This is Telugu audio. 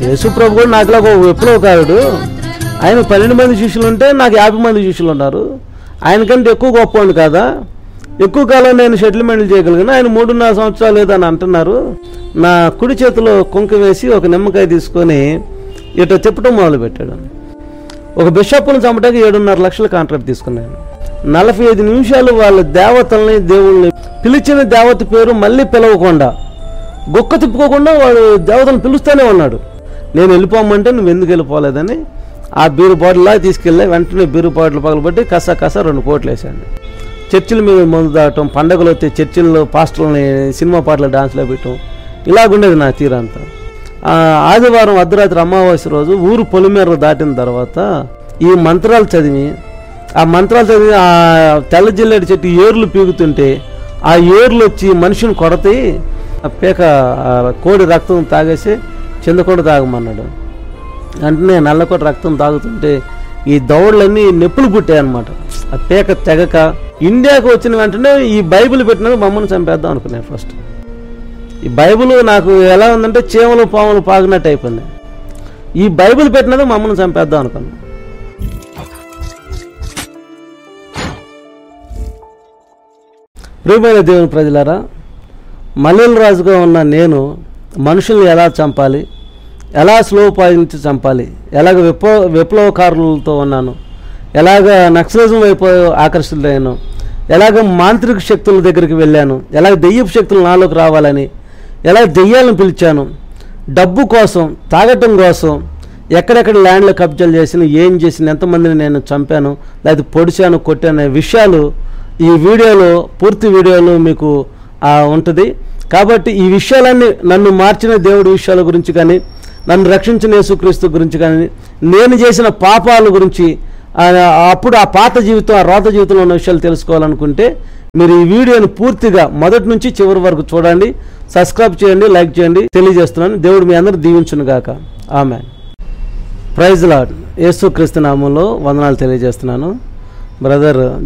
యేసు ప్రభు కూడా నాకులా ఒక విప్లవకారుడు ఆయన పన్నెండు మంది శిష్యులు ఉంటే నాకు యాభై మంది శిష్యులు ఉన్నారు ఆయనకంటే ఎక్కువ గొప్పవాడు కదా ఎక్కువ కాలం నేను సెటిల్మెంట్లు చేయగలిగిన ఆయన మూడున్నర సంవత్సరాలు లేదని అంటున్నారు నా కుడి చేతిలో కుంక వేసి ఒక నిమ్మకాయ తీసుకొని ఇట చెప్పడం మొదలుపెట్టాడు ఒక బిషప్ను చంపడానికి ఏడున్నర లక్షల కాంట్రాక్ట్ తీసుకున్నాను నలభై ఐదు నిమిషాలు వాళ్ళ దేవతల్ని దేవుళ్ళని పిలిచిన దేవత పేరు మళ్ళీ పిలవకుండా గుక్క తిప్పుకోకుండా వాడు దేవతలను పిలుస్తూనే ఉన్నాడు నేను వెళ్ళిపోమంటే నువ్వు ఎందుకు వెళ్ళిపోలేదని ఆ బీరు బాటిల్లా తీసుకెళ్ళి వెంటనే బీరు బాటిల్ పగలబట్టి కస కస రెండు కోట్లు వేసాను చర్చిల మీద మందు దాటం పండగలు వస్తే చర్చిల్లో పాస్టర్లని సినిమా పాటలు డాన్స్లో పెట్టడం ఇలాగుండేది నా తీరంతా ఆ, ఆదివారం అర్ధరాత్రి అమావాస్య రోజు ఊరు పొలిమేర దాటిన తర్వాత ఈ మంత్రాలు చదివి ఆ మంత్రాలు చదివి ఆ తెల్ల జిల్లేడు చెట్టు ఏర్లు పీగుతుంటే ఆ ఏర్లు వచ్చి మనిషిని కొడతాయి ఆ పేక ఆ కోడి రక్తం తాగేసి చిందకోడి తాగమన్నాడు వెంటనే నల్లకోట రక్తం తాగుతుంటే ఈ దౌడలన్నీ నొప్పులు పుట్టాయి అనమాట ఆ పేక తెగక ఇండియాకు వచ్చిన వెంటనే ఈ బైబిల్ పెట్టినది మమ్మల్ని చంపేద్దాం అనుకున్నాను ఫస్ట్ ఈ బైబిల్ నాకు ఎలా ఉందంటే చీమలు పాములు పాగినట్టు అయిపోయింది ఈ బైబిల్ పెట్టినది మమ్మల్ని చంపేద్దాం అనుకున్నాను ప్రియమైన దేవుని ప్రజలారా మల్లెల రాజుగా ఉన్న నేను మనుషుల్ని ఎలా చంపాలి ఎలా స్లో పాయింట్ చంపాలి ఎలాగ విప్లవ విప్లవకారులతో ఉన్నాను ఎలాగ నక్సలిజం వైపు ఆకర్షితులయ్యాను ఎలాగ మాంత్రిక శక్తుల దగ్గరికి వెళ్ళాను ఎలాగ దెయ్యపు శక్తులు నాలోకి రావాలని ఎలా దెయ్యాలను పిలిచాను డబ్బు కోసం తాగటం కోసం ఎక్కడెక్కడ ల్యాండ్లు కబ్జాలు చేసిన ఏం చేసిన ఎంతమందిని నేను చంపాను లేదా పొడిచాను కొట్టాను అనే విషయాలు ఈ వీడియోలో పూర్తి వీడియోలో మీకు ఆ, ఉంటుంది కాబట్టి ఈ విషయాలన్నీ నన్ను మార్చిన దేవుడి విషయాల గురించి కానీ నన్ను రక్షించిన యేసుక్రీస్తు గురించి కానీ నేను చేసిన పాపాల గురించి ఆ, అప్పుడు ఆ పాత జీవితం ఆ రోత జీవితంలో ఉన్న విషయాలు తెలుసుకోవాలనుకుంటే మీరు ఈ వీడియోని పూర్తిగా మొదటి నుంచి చివరి వరకు చూడండి సబ్స్క్రైబ్ చేయండి లైక్ చేయండి తెలియజేస్తున్నాను దేవుడు మీ అందరూ దీవించును గాక ఆమె ప్రైజ్ లాడ్ యేసుక్రీస్తు నామంలో వందనాలు తెలియజేస్తున్నాను బ్రదర్